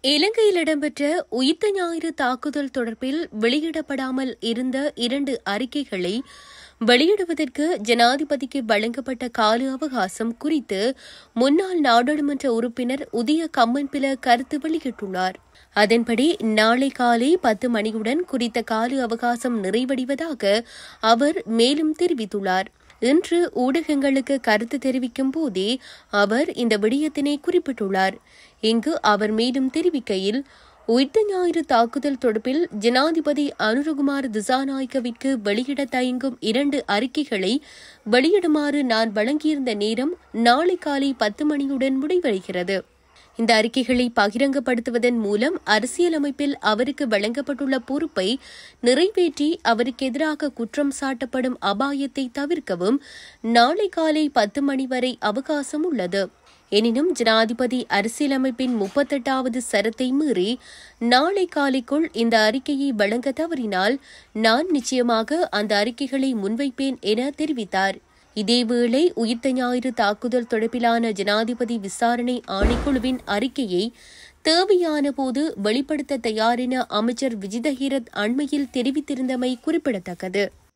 இலங்கையில் இடம்பெற்ற உயிர்த்த ஞாயிறு தாக்குதல் தொடர்பில் வெளியிடப்படாமல் இருந்த இரண்டு அறிக்கைகளை வெளியிடுவதற்கு ஜனாதிபதிக்கு வழங்கப்பட்ட கால அவகாசம் குறித்து முன்னாள் நாடாளுமன்ற உறுப்பினர் உதய கம்மன்பில கருத்து வெளியிட்டுள்ளார் அதன்படி நாளை காலை பத்து மணியுடன் குறித்த கால அவகாசம் நிறைவடைவதாக அவர் மேலும் தெரிவித்துள்ளார் இன்று ஊடகங்களுக்கு கருத்து தெரிவிக்கும் போதே அவர் இந்த விடயத்தினை குறிப்பிட்டுள்ளார் இங்கு அவர் மேலும் தெரிவிக்கையில் உயிர்த்த ஞாயிறு தாக்குதல் தொடர்பில் ஜனாதிபதி அனுரகுமார் திசாநாயக்கவிற்கு வெளியிட தயங்கும் இரண்டு அறிக்கைகளை வெளியிடுமாறு நான் வழங்கியிருந்த நேரம் நாளை காலை பத்து மணியுடன் முடிவடைகிறது இந்த அறிக்கைகளை பகிரங்கப்படுத்துவதன் மூலம் அரசியலமைப்பில் அவருக்கு வழங்கப்பட்டுள்ள பொறுப்பை நிறைவேற்றி அவருக்கு எதிராக குற்றம் சாட்டப்படும் அபாயத்தை தவிர்க்கவும் நாளை காலை பத்து மணி வரை அவகாசம் உள்ளது எனினும் ஜனாதிபதி அரசியலமைப்பின் முப்பத்தெட்டாவது சரத்தை மீறி நாளை காலைக்குள் இந்த அறிக்கையை வழங்க தவறினால் நான் நிச்சயமாக அந்த அறிக்கைகளை முன்வைப்பேன் என தெரிவித்தார் இதேவேளை உயிர்த்த ஞாயிறு தாக்குதல் தொடர்பிலான ஜனாதிபதி விசாரணை ஆணைக்குழுவின் அறிக்கையை தேவையான போது வெளிப்படுத்த தயாரென அமைச்சர் விஜிதஹீரத் அண்மையில் தெரிவித்திருந்தமை குறிப்பிடத்தக்கது